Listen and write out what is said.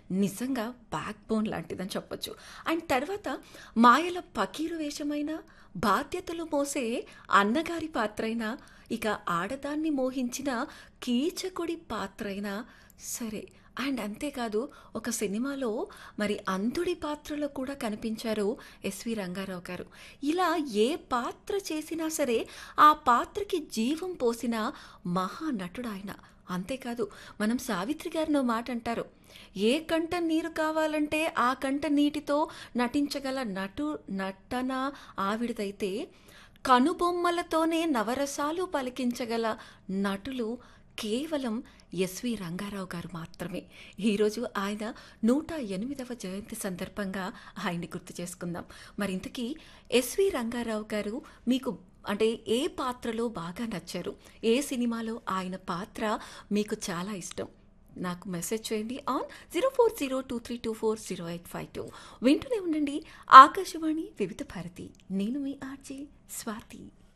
నిజంగా back bone లాంటిదని చెప్పొచ్చు అండ్ తర్వాత మాయల పకీరు వేషమైన బాధ్యతలు మోసే అన్నగారి పాత్రైనా ఇక ఆడదాన్ని మోహించిన కీచకుడి పాత్రైనా సరే అండ్ అంతేకాదు ఒక సినిమాలో మరి అంధుడి పాత్రలో కూడా కనిపించారు ఎస్వి రంగారావు గారు ఇలా ఏ పాత్ర చేసినా సరే ఆ పాత్రకి జీవం పోసిన మహానటుడు ఆయన అంతేకాదు మనం సావిత్రి గారినో మాట అంటారు ఏ కంట నీరు కావాలంటే ఆ కంట నీటితో నటించగల నటు నటన ఆవిడదైతే కనుబొమ్మలతోనే నవరసాలు పలికించగల నటులు కేవలం ఎస్వి రంగారావు గారు మాత్రమే ఈరోజు ఆయన నూట ఎనిమిదవ జయంతి సందర్భంగా ఆయన్ని గుర్తు చేసుకుందాం మరి ఇంతకీ ఎస్వి రంగారావు గారు మీకు అంటే ఏ పాత్రలో బాగా నచ్చారు ఏ సినిమాలో ఆయన పాత్ర మీకు చాలా ఇష్టం నాకు మెసేజ్ చేయండి on zero four zero two three two four zero eight five two వింటూనే ఉండండి ఆకాశవాణి వివిధ భారతి నేను మీ ఆర్జే స్వాతి